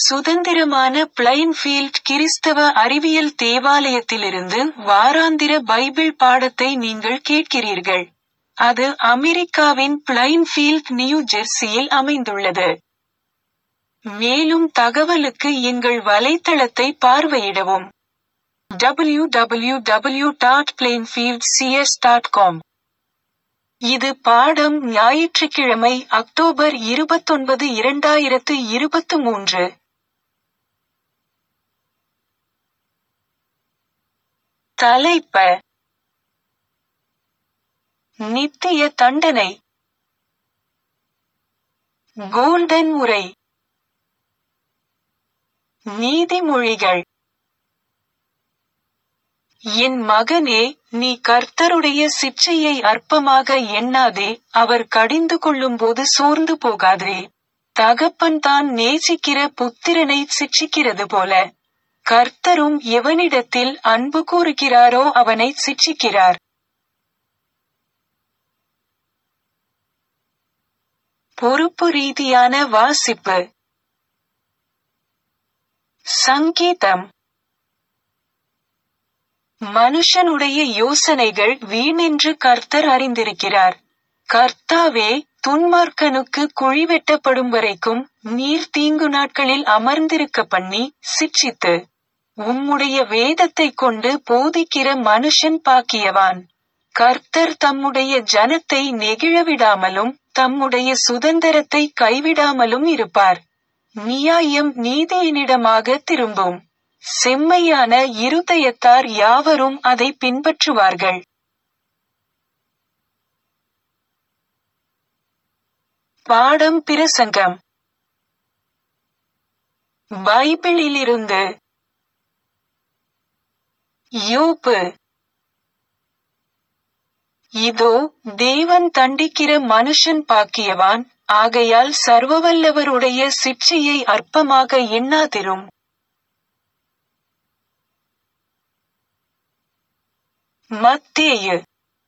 சுதந்திரமான பிளைன்ஃபீல்ட் கிறிஸ்தவ அறிவியல் தேவாலயத்திலிருந்து வாராந்திர பைபிள் பாடத்தை நீங்கள் கேட்கிறீர்கள். அது அமெரிக்காவின் பிளைன்ஃபீல்ட் நியூ ஜெர்சியில் அமைந்துள்ளது. மேலும் தகவலுக்கு எங்கள் வலைத்தளத்தை பார்வையிடவும். www.plainfieldcs.com இது பாடம் ஞாயிற்றுக்கிழமை அக்டோபர் இருபத்தொன்பது இரண்டாயிரத்து இருபத்து மூன்று. தலைப்ப நித்திய தண்டனை கோல்டன் உரை நீதிமொழிகள் என் மகனே நீ கர்த்தருடைய சிற்சையை அற்பமாக எண்ணாதே அவர் கடிந்து கொள்ளும்போது சோர்ந்து போகாதே தகப்பன் தான் நேசிக்கிற புத்திரனை சிட்சிக்கிறது போல கர்த்தரும் எவனிடத்தில் அன்பு கூறுகிறாரோ அவனை சிட்சிக்கிறார் பொறுப்பு ரீதியான வாசிப்பு சங்கீதம் மனுஷனுடைய யோசனைகள் வீணென்று கர்த்தர் அறிந்திருக்கிறார் கர்த்தாவே துன்மார்க்கனுக்கு குழி வெட்டப்படும் வரைக்கும் நீர் தீங்கு நாட்களில் அமர்ந்திருக்க பண்ணி சிட்சித்து உம்முடைய வேதத்தைக் கொண்டு போதிக்கிற மனுஷன் பாக்கியவான் கர்த்தர் தம்முடைய ஜனத்தை நெகிழவிடாமலும் தம்முடைய சுதந்திரத்தை கைவிடாமலும் இருப்பார் நியாயம் நீதியினிடமாக திரும்பும் செம்மையான இருதயத்தார் யாவரும் அதை பின்பற்றுவார்கள் பாடம் பிரசங்கம் பைபிளிலிருந்து யோபு இதோ தேவன் தண்டிக்கிற மனுஷன் பாக்கியவான் ஆகையால் சர்வவல்லவருடைய சிற்சையை அற்பமாக எண்ணாதிரும் மத்தேயு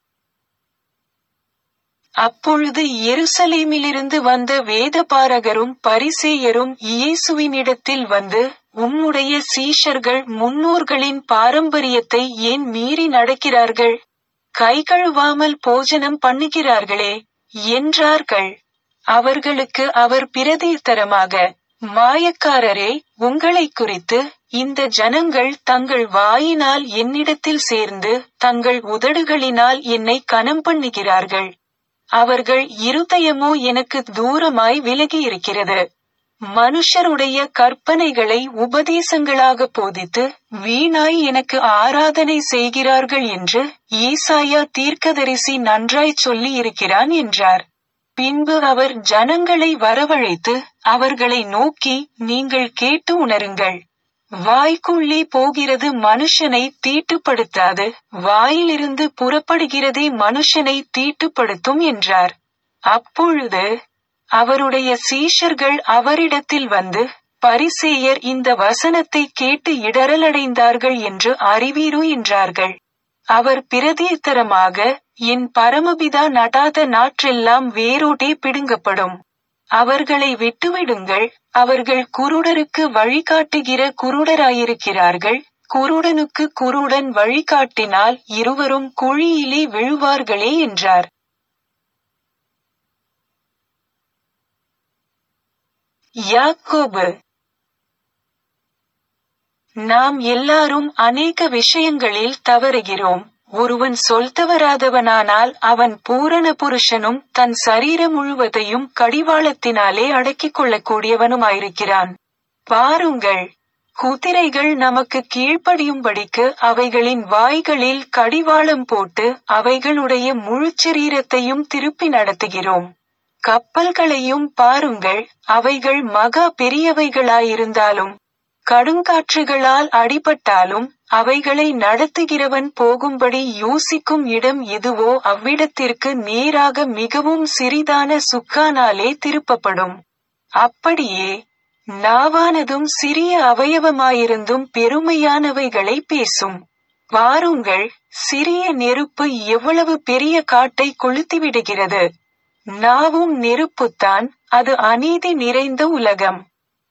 அப்பொழுது எருசலேமிலிருந்து வந்த வேதபாரகரும் பரிசேயரும் இயேசுவினிடத்தில் வந்து உம்முடைய சீஷர்கள் முன்னோர்களின் பாரம்பரியத்தை ஏன் மீறி நடக்கிறார்கள் கை கழுவாமல் போஜனம் பண்ணுகிறார்களே என்றார்கள் அவர்களுக்கு அவர் பிரதித்தரமாக மாயக்காரரே உங்களை குறித்து இந்த ஜனங்கள் தங்கள் வாயினால் என்னிடத்தில் சேர்ந்து தங்கள் உதடுகளினால் என்னை கனம் பண்ணுகிறார்கள் அவர்கள் இருதயமோ எனக்கு தூரமாய் விலகியிருக்கிறது மனுஷருடைய கற்பனைகளை உபதேசங்களாக போதித்து வீணாய் எனக்கு ஆராதனை செய்கிறார்கள் என்று ஈசாயா தீர்க்கதரிசி நன்றாய் சொல்லி இருக்கிறான் என்றார் பின்பு அவர் ஜனங்களை வரவழைத்து அவர்களை நோக்கி நீங்கள் கேட்டு உணருங்கள் வாய்க்குள்ளே போகிறது மனுஷனை தீட்டுப்படுத்தாது வாயிலிருந்து புறப்படுகிறதே மனுஷனை தீட்டுப்படுத்தும் என்றார் அப்பொழுது அவருடைய சீஷர்கள் அவரிடத்தில் வந்து பரிசேயர் இந்த வசனத்தை கேட்டு இடரலடைந்தார்கள் என்று அறிவீரோ என்றார்கள் அவர் பிரதித்தரமாக என் பரமபிதா நடாத நாற்றெல்லாம் வேரோட்டே பிடுங்கப்படும் அவர்களை விட்டுவிடுங்கள் அவர்கள் குருடருக்கு வழிகாட்டுகிற குருடராயிருக்கிறார்கள் குருடனுக்கு குருடன் வழிகாட்டினால் இருவரும் குழியிலே விழுவார்களே என்றார் யாக்கோபு நாம் எல்லாரும் அநேக விஷயங்களில் தவறுகிறோம் ஒருவன் சொல்தவராதவனானால் அவன் பூரண புருஷனும் தன் சரீரம் முழுவதையும் கடிவாளத்தினாலே அடக்கிக் கொள்ளக்கூடியவனுமாயிருக்கிறான் பாருங்கள் குதிரைகள் நமக்கு கீழ்ப்படியும்படிக்கு அவைகளின் வாய்களில் கடிவாளம் போட்டு அவைகளுடைய முழு சரீரத்தையும் திருப்பி நடத்துகிறோம் கப்பல்களையும் பாருங்கள் அவைகள் மகா பெரியவைகளாயிருந்தாலும் கடுங்காற்றுகளால் அடிபட்டாலும் அவைகளை நடத்துகிறவன் போகும்படி யோசிக்கும் இடம் எதுவோ அவ்விடத்திற்கு நேராக மிகவும் சிறிதான சுக்கானாலே திருப்பப்படும் அப்படியே நாவானதும் சிறிய அவயவமாயிருந்தும் பெருமையானவைகளை பேசும் வாருங்கள் சிறிய நெருப்பு எவ்வளவு பெரிய காட்டை கொளுத்திவிடுகிறது நாவும் நெருப்புத்தான் அது அநீதி நிறைந்த உலகம்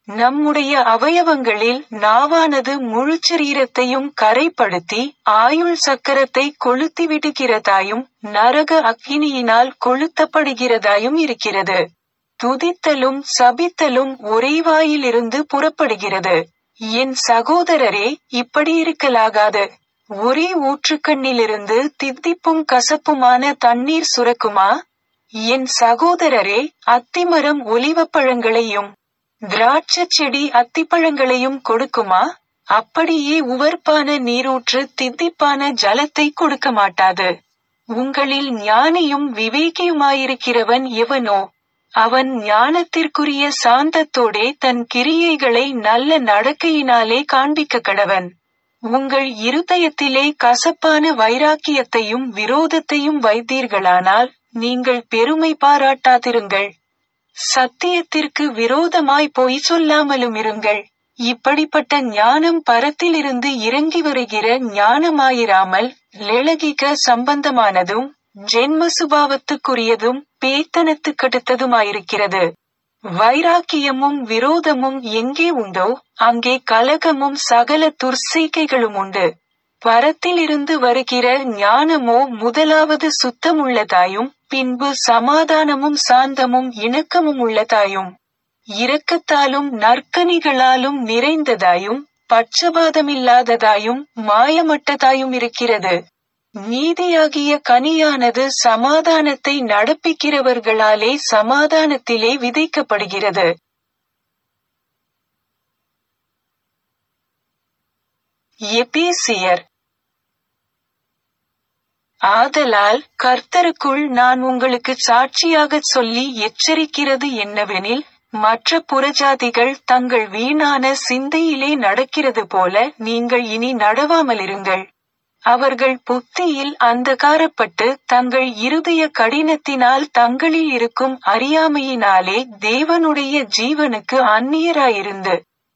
நம்முடைய அவயவங்களில் நாவானது முழு சரீரத்தையும் கரைப்படுத்தி ஆயுள் சக்கரத்தை கொளுத்தி விடுகிறதாயும் நரக அக்கினியினால் கொளுத்தப்படுகிறதாயும் இருக்கிறது துதித்தலும் சபித்தலும் ஒரே வாயிலிருந்து புறப்படுகிறது என் சகோதரரே இப்படி இருக்கலாகாது ஒரே ஊற்றுக்கண்ணிலிருந்து தித்திப்பும் கசப்புமான தண்ணீர் சுரக்குமா என் சகோதரரே அத்திமரம் ஒலிவப்பழங்களையும் திராட்சச் செடி அத்திப்பழங்களையும் கொடுக்குமா அப்படியே உவர்ப்பான நீரூற்று தித்திப்பான ஜலத்தை கொடுக்க மாட்டாது உங்களில் ஞானியும் விவேகியுமாயிருக்கிறவன் எவனோ அவன் ஞானத்திற்குரிய சாந்தத்தோடே தன் கிரியைகளை நல்ல நடக்கையினாலே காண்பிக்க கடவன் உங்கள் இருதயத்திலே கசப்பான வைராக்கியத்தையும் விரோதத்தையும் வைத்தீர்களானால் நீங்கள் பெருமை பாராட்டாதிருங்கள் சத்தியத்திற்கு விரோதமாய் பொய் சொல்லாமலும் இருங்கள் இப்படிப்பட்ட ஞானம் பரத்திலிருந்து இறங்கி வருகிற ஞானமாயிராமல் லெளகிக சம்பந்தமானதும் ஜென்ம சுபாவத்துக்குரியதும் பேத்தனத்துக்கடுத்ததுமாயிருக்கிறது வைராக்கியமும் விரோதமும் எங்கே உண்டோ அங்கே கலகமும் சகல துர்சைக்கைகளும் உண்டு பரத்திலிருந்து வருகிற ஞானமோ முதலாவது சுத்தமுள்ளதாயும் பின்பு சமாதானமும் சாந்தமும் இணக்கமும் உள்ளதாயும் இரக்கத்தாலும் நற்கனிகளாலும் நிறைந்ததாயும் பட்சபாதமில்லாததாயும் மாயமட்டதாயும் இருக்கிறது நீதியாகிய கனியானது சமாதானத்தை நடப்பிக்கிறவர்களாலே சமாதானத்திலே விதைக்கப்படுகிறது எபேசியர் ஆதலால் கர்த்தருக்குள் நான் உங்களுக்கு சாட்சியாகச் சொல்லி எச்சரிக்கிறது என்னவெனில் மற்ற புறஜாதிகள் தங்கள் வீணான சிந்தையிலே நடக்கிறது போல நீங்கள் இனி நடவாமலிருங்கள் அவர்கள் புத்தியில் அந்தகாரப்பட்டு தங்கள் இருதய கடினத்தினால் தங்களில் இருக்கும் அறியாமையினாலே தேவனுடைய ஜீவனுக்கு அந்நியராயிருந்து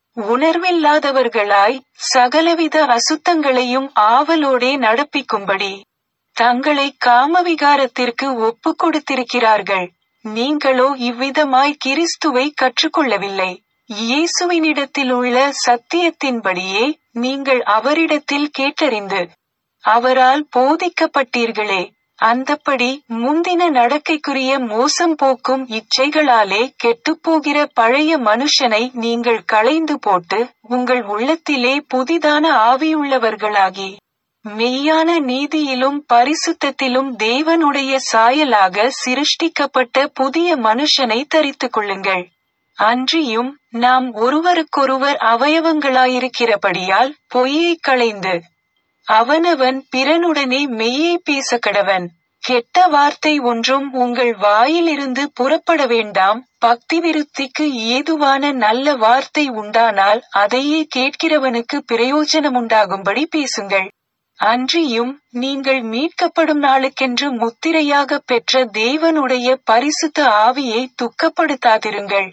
உணர்வில்லாதவர்களாய் சகலவித அசுத்தங்களையும் ஆவலோடே நடப்பிக்கும்படி தங்களை காமவிகாரத்திற்கு ஒப்பு கொடுத்திருக்கிறார்கள் நீங்களோ இவ்விதமாய் கிறிஸ்துவை கற்றுக்கொள்ளவில்லை இயேசுவினிடத்தில் உள்ள சத்தியத்தின்படியே நீங்கள் அவரிடத்தில் கேட்டறிந்து அவரால் போதிக்கப்பட்டீர்களே அந்தப்படி முந்தின நடக்கைக்குரிய மோசம் போக்கும் இச்சைகளாலே கெட்டுப்போகிற பழைய மனுஷனை நீங்கள் களைந்து போட்டு உங்கள் உள்ளத்திலே புதிதான ஆவியுள்ளவர்களாகி மெய்யான நீதியிலும் பரிசுத்தத்திலும் தேவனுடைய சாயலாக சிருஷ்டிக்கப்பட்ட புதிய மனுஷனை தரித்துக் கொள்ளுங்கள் அன்றியும் நாம் ஒருவருக்கொருவர் அவயவங்களாயிருக்கிறபடியால் பொய்யை களைந்து அவனவன் பிறனுடனே மெய்யை பேச கடவன் கெட்ட வார்த்தை ஒன்றும் உங்கள் வாயிலிருந்து புறப்பட வேண்டாம் பக்தி விருத்திக்கு ஏதுவான நல்ல வார்த்தை உண்டானால் அதையே கேட்கிறவனுக்கு பிரயோஜனமுண்டாகும்படி பேசுங்கள் அன்றியும் நீங்கள் மீட்கப்படும் நாளுக்கென்று முத்திரையாக பெற்ற தேவனுடைய பரிசுத்த ஆவியை துக்கப்படுத்தாதிருங்கள்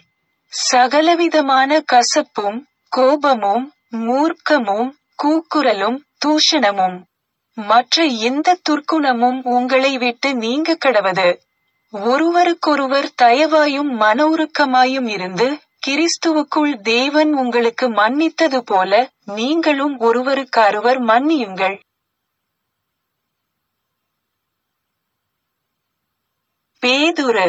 சகலவிதமான கசப்பும் கோபமும் மூர்க்கமும் கூக்குரலும் தூஷணமும் மற்ற எந்த துர்க்குணமும் உங்களை விட்டு நீங்க கடவது ஒருவருக்கொருவர் தயவாயும் மன உருக்கமாயும் இருந்து கிறிஸ்துவுக்குள் தேவன் உங்களுக்கு மன்னித்தது போல நீங்களும் ஒருவருக்கொருவர் மன்னியுங்கள் பேதுரு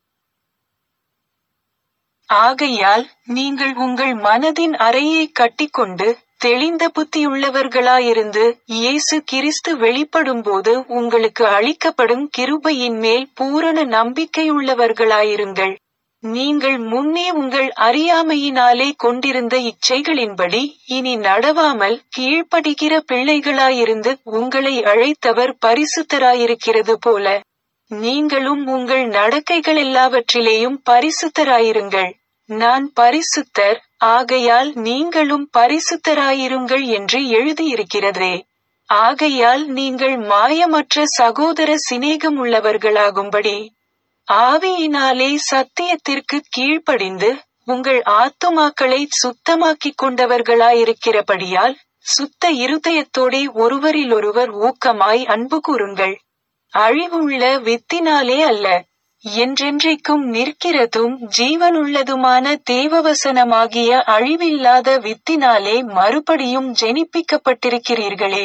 ஆகையால் நீங்கள் உங்கள் மனதின் அறையை கட்டிக்கொண்டு தெளிந்த புத்தியுள்ளவர்களாயிருந்து இயேசு கிறிஸ்து வெளிப்படும்போது உங்களுக்கு அளிக்கப்படும் கிருபையின் மேல் பூரண நம்பிக்கையுள்ளவர்களாயிருங்கள் நீங்கள் முன்னே உங்கள் அறியாமையினாலே கொண்டிருந்த இச்சைகளின்படி இனி நடவாமல் கீழ்ப்படுகிற பிள்ளைகளாயிருந்து உங்களை அழைத்தவர் பரிசுத்தராயிருக்கிறது போல நீங்களும் உங்கள் நடக்கைகள் எல்லாவற்றிலேயும் பரிசுத்தராயிருங்கள் நான் பரிசுத்தர் ஆகையால் நீங்களும் பரிசுத்தராயிருங்கள் என்று எழுதியிருக்கிறதே ஆகையால் நீங்கள் மாயமற்ற சகோதர சிநேகம் உள்ளவர்களாகும்படி ஆவியினாலே சத்தியத்திற்கு கீழ்ப்படிந்து உங்கள் ஆத்துமாக்களை சுத்தமாக்கிக் கொண்டவர்களாயிருக்கிறபடியால் சுத்த இருதயத்தோடே ஒருவரிலொருவர் ஊக்கமாய் அன்பு கூறுங்கள் அழிவுள்ள வித்தினாலே அல்ல என்றென்றைக்கும் நிற்கிறதும் ஜீவனுள்ளதுமான தேவவசனமாகிய அழிவில்லாத வித்தினாலே மறுபடியும் ஜெனிப்பிக்கப்பட்டிருக்கிறீர்களே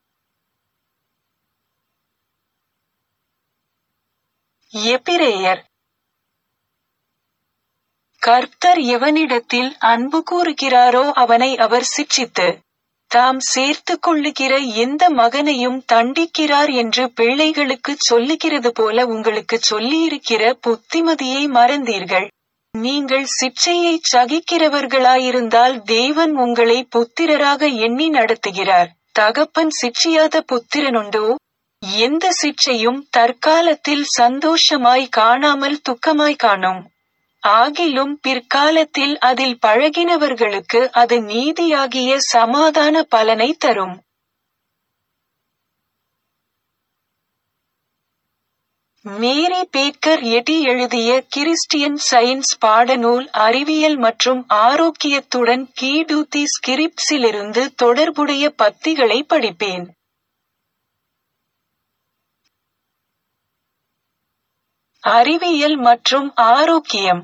எபிரேயர் கர்த்தர் எவனிடத்தில் அன்பு கூறுகிறாரோ அவனை அவர் சிட்சித்து தாம் சேர்த்துக் கொள்ளுகிற எந்த மகனையும் தண்டிக்கிறார் என்று பிள்ளைகளுக்குச் சொல்லுகிறது போல உங்களுக்குச் சொல்லியிருக்கிற புத்திமதியை மறந்தீர்கள் நீங்கள் சிற்சையைச் சகிக்கிறவர்களாயிருந்தால் தேவன் உங்களை புத்திரராக எண்ணி நடத்துகிறார் தகப்பன் சிட்சியாத புத்திரனுண்டோ எந்த சிற்சையும் தற்காலத்தில் சந்தோஷமாய் காணாமல் துக்கமாய் காணும் ஆகிலும் பிற்காலத்தில் அதில் பழகினவர்களுக்கு அது நீதியாகிய சமாதான பலனை தரும் மேரி பேக்கர் எட்டி எழுதிய கிறிஸ்டியன் சயின்ஸ் பாடநூல் அறிவியல் மற்றும் ஆரோக்கியத்துடன் கீடூத்தி ஸ்கிரிப்ஸிலிருந்து தொடர்புடைய பத்திகளை படிப்பேன் அறிவியல் மற்றும் ஆரோக்கியம்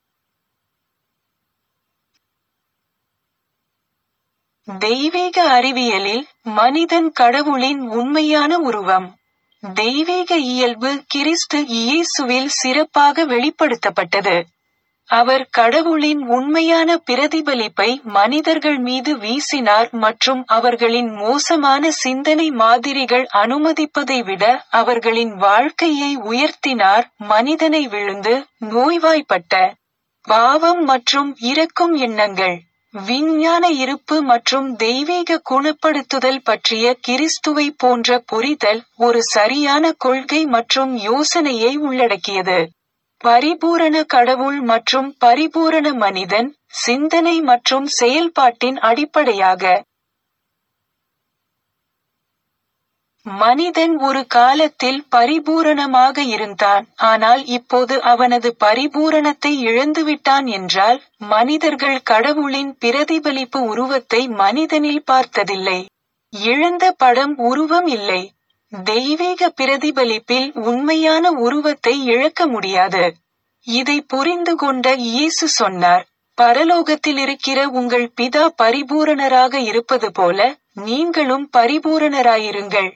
தெய்வீக அறிவியலில் மனிதன் கடவுளின் உண்மையான உருவம் தெய்வீக இயல்பு கிறிஸ்து இயேசுவில் சிறப்பாக வெளிப்படுத்தப்பட்டது அவர் கடவுளின் உண்மையான பிரதிபலிப்பை மனிதர்கள் மீது வீசினார் மற்றும் அவர்களின் மோசமான சிந்தனை மாதிரிகள் அனுமதிப்பதை விட அவர்களின் வாழ்க்கையை உயர்த்தினார் மனிதனை விழுந்து நோய்வாய்ப்பட்ட பாவம் மற்றும் இறக்கும் எண்ணங்கள் விஞ்ஞான இருப்பு மற்றும் தெய்வீக குணப்படுத்துதல் பற்றிய கிறிஸ்துவை போன்ற புரிதல் ஒரு சரியான கொள்கை மற்றும் யோசனையை உள்ளடக்கியது பரிபூரண கடவுள் மற்றும் பரிபூரண மனிதன் சிந்தனை மற்றும் செயல்பாட்டின் அடிப்படையாக மனிதன் ஒரு காலத்தில் பரிபூரணமாக இருந்தான் ஆனால் இப்போது அவனது பரிபூரணத்தை இழந்துவிட்டான் என்றால் மனிதர்கள் கடவுளின் பிரதிபலிப்பு உருவத்தை மனிதனில் பார்த்ததில்லை இழந்த படம் உருவம் இல்லை தெய்வீக பிரதிபலிப்பில் உண்மையான உருவத்தை இழக்க முடியாது இதை புரிந்து கொண்ட இயேசு சொன்னார் பரலோகத்தில் இருக்கிற உங்கள் பிதா பரிபூரணராக இருப்பது போல நீங்களும் பரிபூரணராயிருங்கள்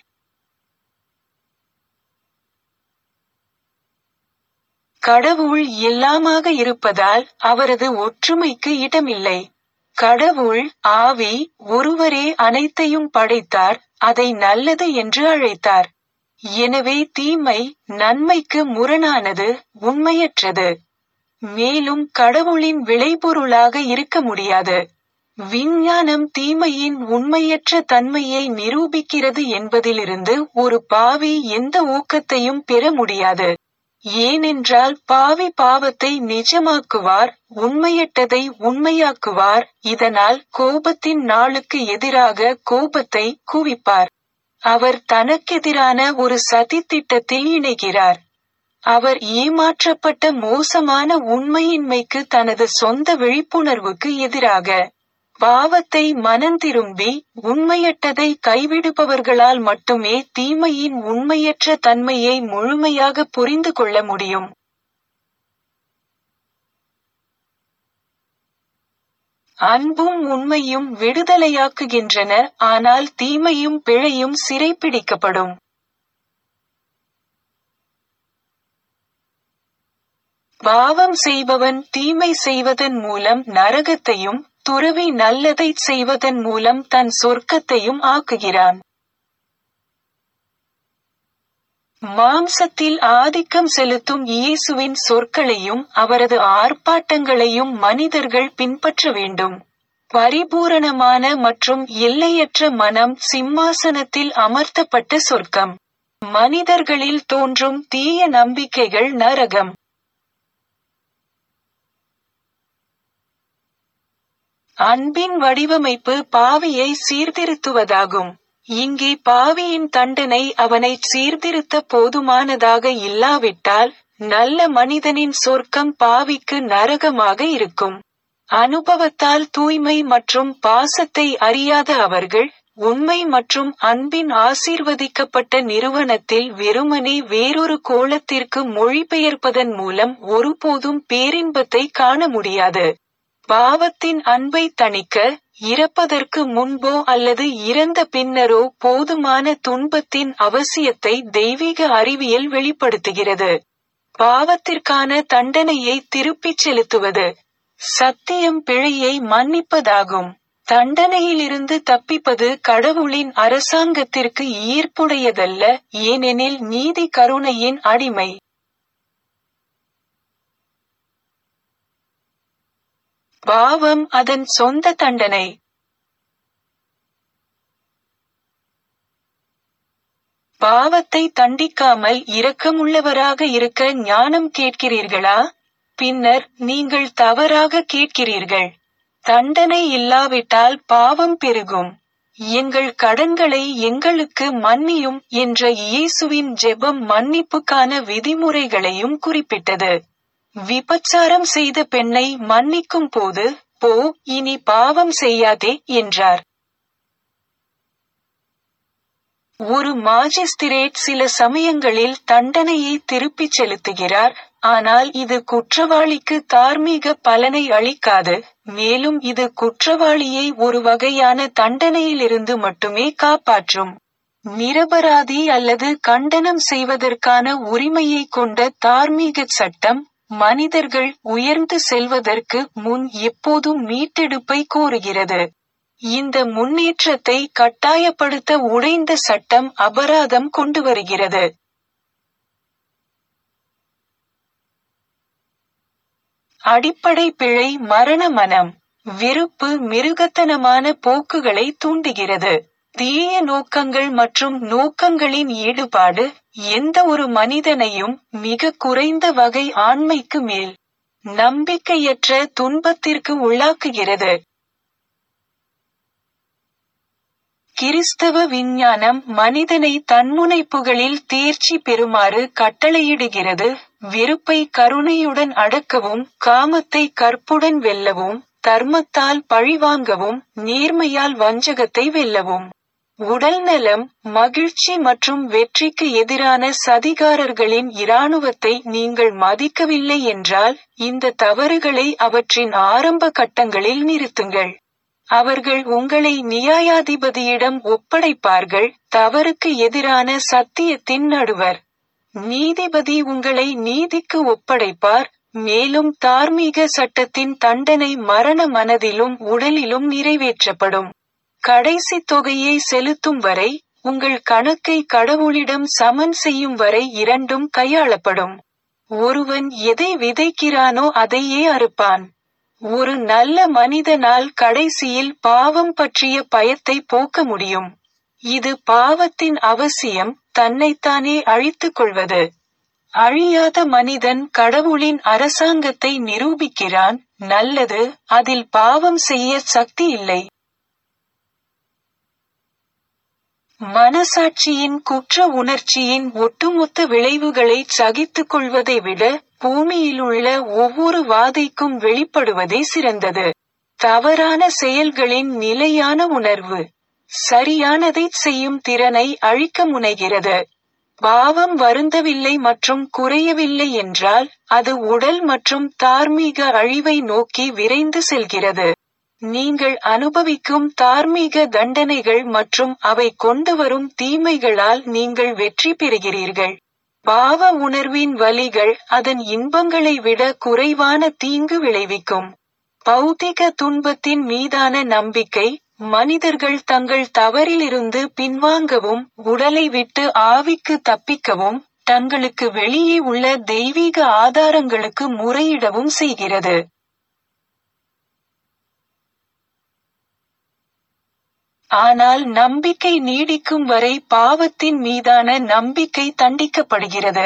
கடவுள் எல்லாமாக இருப்பதால் அவரது ஒற்றுமைக்கு இடமில்லை கடவுள் ஆவி ஒருவரே அனைத்தையும் படைத்தார் அதை நல்லது என்று அழைத்தார் எனவே தீமை நன்மைக்கு முரணானது உண்மையற்றது மேலும் கடவுளின் விளைபொருளாக இருக்க முடியாது விஞ்ஞானம் தீமையின் உண்மையற்ற தன்மையை நிரூபிக்கிறது என்பதிலிருந்து ஒரு பாவி எந்த ஊக்கத்தையும் பெற முடியாது ஏனென்றால் பாவி பாவத்தை நிஜமாக்குவார் உண்மையற்றதை உண்மையாக்குவார் இதனால் கோபத்தின் நாளுக்கு எதிராக கோபத்தை குவிப்பார் அவர் தனக்கெதிரான ஒரு சதித்திட்டத்தில் இணைகிறார் அவர் ஏமாற்றப்பட்ட மோசமான உண்மையின்மைக்கு தனது சொந்த விழிப்புணர்வுக்கு எதிராக பாவத்தை மனந்திரும்பி உண்மையற்றதை கைவிடுபவர்களால் மட்டுமே தீமையின் உண்மையற்ற தன்மையை முழுமையாக புரிந்து கொள்ள முடியும் அன்பும் உண்மையும் விடுதலையாக்குகின்றன ஆனால் தீமையும் பிழையும் சிறைப்பிடிக்கப்படும் பாவம் செய்பவன் தீமை செய்வதன் மூலம் நரகத்தையும் துறவி நல்லதைச் செய்வதன் மூலம் தன் சொர்க்கத்தையும் ஆக்குகிறான் மாம்சத்தில் ஆதிக்கம் செலுத்தும் இயேசுவின் சொற்களையும் அவரது ஆர்ப்பாட்டங்களையும் மனிதர்கள் பின்பற்ற வேண்டும் பரிபூரணமான மற்றும் எல்லையற்ற மனம் சிம்மாசனத்தில் அமர்த்தப்பட்ட சொர்க்கம் மனிதர்களில் தோன்றும் தீய நம்பிக்கைகள் நரகம் அன்பின் வடிவமைப்பு பாவியை சீர்திருத்துவதாகும் இங்கே பாவியின் தண்டனை அவனை சீர்திருத்த போதுமானதாக இல்லாவிட்டால் நல்ல மனிதனின் சொர்க்கம் பாவிக்கு நரகமாக இருக்கும் அனுபவத்தால் தூய்மை மற்றும் பாசத்தை அறியாத அவர்கள் உண்மை மற்றும் அன்பின் ஆசீர்வதிக்கப்பட்ட நிறுவனத்தில் வெறுமனே வேறொரு கோலத்திற்கு மொழிபெயர்ப்பதன் மூலம் ஒருபோதும் பேரின்பத்தை காண முடியாது பாவத்தின் அன்பை தணிக்க இறப்பதற்கு முன்போ அல்லது இறந்த பின்னரோ போதுமான துன்பத்தின் அவசியத்தை தெய்வீக அறிவியல் வெளிப்படுத்துகிறது பாவத்திற்கான தண்டனையை திருப்பிச் செலுத்துவது சத்தியம் பிழையை மன்னிப்பதாகும் தண்டனையிலிருந்து தப்பிப்பது கடவுளின் அரசாங்கத்திற்கு ஈர்ப்புடையதல்ல ஏனெனில் நீதி கருணையின் அடிமை பாவம் அதன் சொந்த தண்டனை பாவத்தை தண்டிக்காமல் இரக்கமுள்ளவராக இருக்க ஞானம் கேட்கிறீர்களா பின்னர் நீங்கள் தவறாக கேட்கிறீர்கள் தண்டனை இல்லாவிட்டால் பாவம் பெருகும் எங்கள் கடன்களை எங்களுக்கு மன்னியும் என்ற இயேசுவின் ஜெபம் மன்னிப்புக்கான விதிமுறைகளையும் குறிப்பிட்டது விபச்சாரம் செய்த பெண்ணை மன்னிக்கும் போது போ இனி பாவம் செய்யாதே என்றார் ஒரு மாஜிஸ்திரேட் சில சமயங்களில் தண்டனையை திருப்பிச் செலுத்துகிறார் ஆனால் இது குற்றவாளிக்கு தார்மீக பலனை அளிக்காது மேலும் இது குற்றவாளியை ஒரு வகையான தண்டனையிலிருந்து மட்டுமே காப்பாற்றும் நிரபராதி அல்லது கண்டனம் செய்வதற்கான உரிமையை கொண்ட தார்மீக சட்டம் மனிதர்கள் உயர்ந்து செல்வதற்கு முன் எப்போதும் மீட்டெடுப்பை கோருகிறது இந்த முன்னேற்றத்தை கட்டாயப்படுத்த உடைந்த சட்டம் அபராதம் கொண்டு வருகிறது அடிப்படை பிழை மரண மனம் வெறுப்பு மிருகத்தனமான போக்குகளை தூண்டுகிறது தீய நோக்கங்கள் மற்றும் நோக்கங்களின் ஈடுபாடு எந்த ஒரு மனிதனையும் மிக குறைந்த வகை ஆண்மைக்கு மேல் நம்பிக்கையற்ற துன்பத்திற்கு உள்ளாக்குகிறது கிறிஸ்தவ விஞ்ஞானம் மனிதனை தன்முனைப்புகளில் தேர்ச்சி பெறுமாறு கட்டளையிடுகிறது வெறுப்பை கருணையுடன் அடக்கவும் காமத்தை கற்புடன் வெல்லவும் தர்மத்தால் பழிவாங்கவும் நேர்மையால் வஞ்சகத்தை வெல்லவும் உடல்நலம் மகிழ்ச்சி மற்றும் வெற்றிக்கு எதிரான சதிகாரர்களின் இராணுவத்தை நீங்கள் மதிக்கவில்லை என்றால் இந்த தவறுகளை அவற்றின் ஆரம்ப கட்டங்களில் நிறுத்துங்கள் அவர்கள் உங்களை நியாயாதிபதியிடம் ஒப்படைப்பார்கள் தவறுக்கு எதிரான சத்தியத்தின் நடுவர் நீதிபதி உங்களை நீதிக்கு ஒப்படைப்பார் மேலும் தார்மீக சட்டத்தின் தண்டனை மரண மனதிலும் உடலிலும் நிறைவேற்றப்படும் கடைசி தொகையை செலுத்தும் வரை உங்கள் கணக்கை கடவுளிடம் சமன் செய்யும் வரை இரண்டும் கையாளப்படும் ஒருவன் எதை விதைக்கிறானோ அதையே அறுப்பான் ஒரு நல்ல மனிதனால் கடைசியில் பாவம் பற்றிய பயத்தை போக்க முடியும் இது பாவத்தின் அவசியம் தன்னைத்தானே அழித்துக் கொள்வது அழியாத மனிதன் கடவுளின் அரசாங்கத்தை நிரூபிக்கிறான் நல்லது அதில் பாவம் செய்ய சக்தி இல்லை மனசாட்சியின் குற்ற உணர்ச்சியின் ஒட்டுமொத்த விளைவுகளை சகித்துக் கொள்வதை விட பூமியிலுள்ள ஒவ்வொரு வாதைக்கும் வெளிப்படுவதே சிறந்தது தவறான செயல்களின் நிலையான உணர்வு சரியானதை செய்யும் திறனை அழிக்க முனைகிறது பாவம் வருந்தவில்லை மற்றும் குறையவில்லை என்றால் அது உடல் மற்றும் தார்மீக அழிவை நோக்கி விரைந்து செல்கிறது நீங்கள் அனுபவிக்கும் தார்மீக தண்டனைகள் மற்றும் அவை கொண்டு வரும் தீமைகளால் நீங்கள் வெற்றி பெறுகிறீர்கள் பாவ உணர்வின் வலிகள் அதன் இன்பங்களை விட குறைவான தீங்கு விளைவிக்கும் பௌதிக துன்பத்தின் மீதான நம்பிக்கை மனிதர்கள் தங்கள் தவறிலிருந்து பின்வாங்கவும் உடலை விட்டு ஆவிக்கு தப்பிக்கவும் தங்களுக்கு வெளியே உள்ள தெய்வீக ஆதாரங்களுக்கு முறையிடவும் செய்கிறது ஆனால் நம்பிக்கை நீடிக்கும் வரை பாவத்தின் மீதான நம்பிக்கை தண்டிக்கப்படுகிறது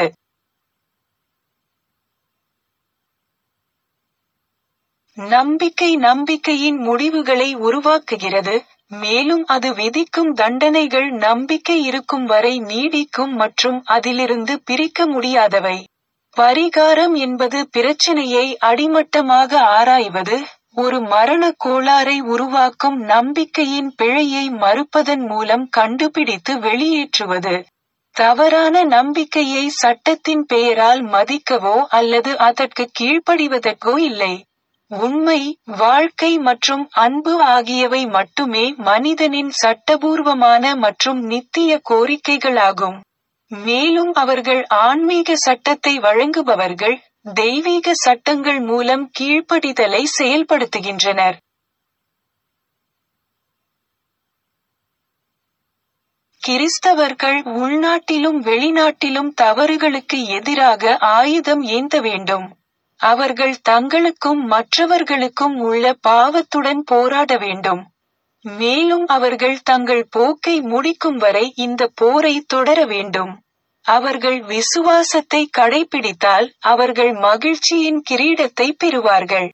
நம்பிக்கை நம்பிக்கையின் முடிவுகளை உருவாக்குகிறது மேலும் அது விதிக்கும் தண்டனைகள் நம்பிக்கை இருக்கும் வரை நீடிக்கும் மற்றும் அதிலிருந்து பிரிக்க முடியாதவை பரிகாரம் என்பது பிரச்சனையை அடிமட்டமாக ஆராய்வது ஒரு மரண கோளாறை உருவாக்கும் நம்பிக்கையின் பிழையை மறுப்பதன் மூலம் கண்டுபிடித்து வெளியேற்றுவது தவறான நம்பிக்கையை சட்டத்தின் பெயரால் மதிக்கவோ அல்லது அதற்கு கீழ்ப்படிவதற்கோ இல்லை உண்மை வாழ்க்கை மற்றும் அன்பு ஆகியவை மட்டுமே மனிதனின் சட்டபூர்வமான மற்றும் நித்திய கோரிக்கைகளாகும் மேலும் அவர்கள் ஆன்மீக சட்டத்தை வழங்குபவர்கள் தெய்வீக சட்டங்கள் மூலம் கீழ்ப்படிதலை செயல்படுத்துகின்றனர் கிறிஸ்தவர்கள் உள்நாட்டிலும் வெளிநாட்டிலும் தவறுகளுக்கு எதிராக ஆயுதம் ஏந்த வேண்டும் அவர்கள் தங்களுக்கும் மற்றவர்களுக்கும் உள்ள பாவத்துடன் போராட வேண்டும் மேலும் அவர்கள் தங்கள் போக்கை முடிக்கும் வரை இந்த போரை தொடர வேண்டும் அவர்கள் விசுவாசத்தை கடைபிடித்தால் அவர்கள் மகிழ்ச்சியின் கிரீடத்தை பெறுவார்கள்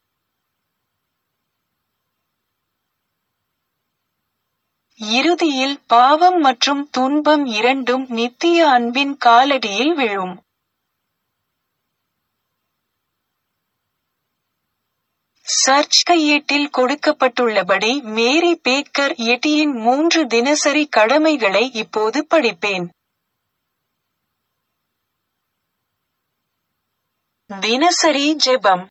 இறுதியில் பாவம் மற்றும் துன்பம் இரண்டும் நித்திய அன்பின் காலடியில் விழும் சர்ச் கையேட்டில் கொடுக்கப்பட்டுள்ளபடி மேரி பேக்கர் எட்டியின் மூன்று தினசரி கடமைகளை இப்போது படிப்பேன் தினசரி ஜெபம்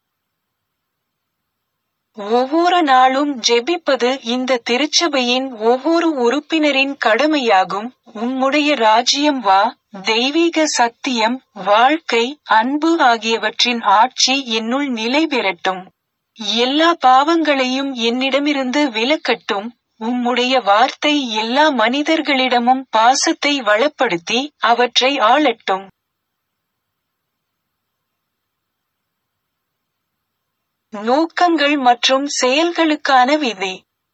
ஒவ்வொரு நாளும் ஜெபிப்பது இந்த திருச்சபையின் ஒவ்வொரு உறுப்பினரின் கடமையாகும் உம்முடைய ராஜ்யம் வா தெய்வீக சத்தியம் வாழ்க்கை அன்பு ஆகியவற்றின் ஆட்சி என்னுள் நிலை பெறட்டும் எல்லா பாவங்களையும் என்னிடமிருந்து விலக்கட்டும் உம்முடைய வார்த்தை எல்லா மனிதர்களிடமும் பாசத்தை வளப்படுத்தி அவற்றை ஆளட்டும் நோக்கங்கள் மற்றும் செயல்களுக்கான விதி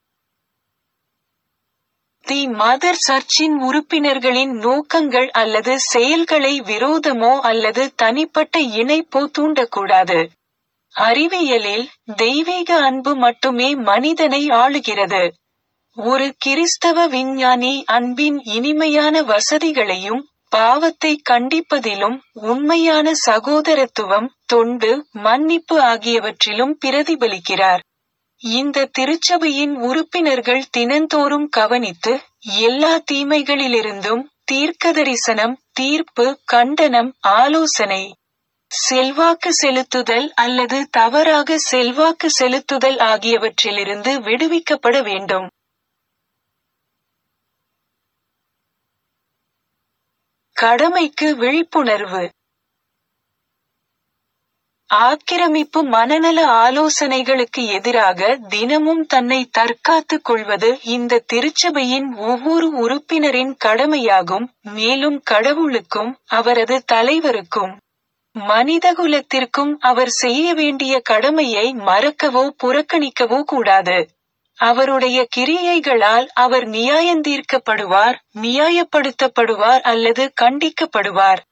தி மதர் சர்ச்சின் உறுப்பினர்களின் நோக்கங்கள் அல்லது செயல்களை விரோதமோ அல்லது தனிப்பட்ட இணைப்போ தூண்டக்கூடாது அறிவியலில் தெய்வீக அன்பு மட்டுமே மனிதனை ஆளுகிறது ஒரு கிறிஸ்தவ விஞ்ஞானி அன்பின் இனிமையான வசதிகளையும் பாவத்தை கண்டிப்பதிலும் உண்மையான சகோதரத்துவம் தொண்டு மன்னிப்பு ஆகியவற்றிலும் பிரதிபலிக்கிறார் இந்த திருச்சபையின் உறுப்பினர்கள் தினந்தோறும் கவனித்து எல்லா தீமைகளிலிருந்தும் தீர்க்கதரிசனம் தீர்ப்பு கண்டனம் ஆலோசனை செல்வாக்கு செலுத்துதல் அல்லது தவறாக செல்வாக்கு செலுத்துதல் ஆகியவற்றிலிருந்து விடுவிக்கப்பட வேண்டும் கடமைக்கு விழிப்புணர்வு ஆக்கிரமிப்பு மனநல ஆலோசனைகளுக்கு எதிராக தினமும் தன்னை தற்காத்துக் கொள்வது இந்த திருச்சபையின் ஒவ்வொரு உறுப்பினரின் கடமையாகும் மேலும் கடவுளுக்கும் அவரது தலைவருக்கும் மனிதகுலத்திற்கும் அவர் செய்ய வேண்டிய கடமையை மறக்கவோ புறக்கணிக்கவோ கூடாது அவருடைய கிரியைகளால் அவர் நியாயந்தீர்க்கப்படுவார் நியாயப்படுத்தப்படுவார் அல்லது கண்டிக்கப்படுவார்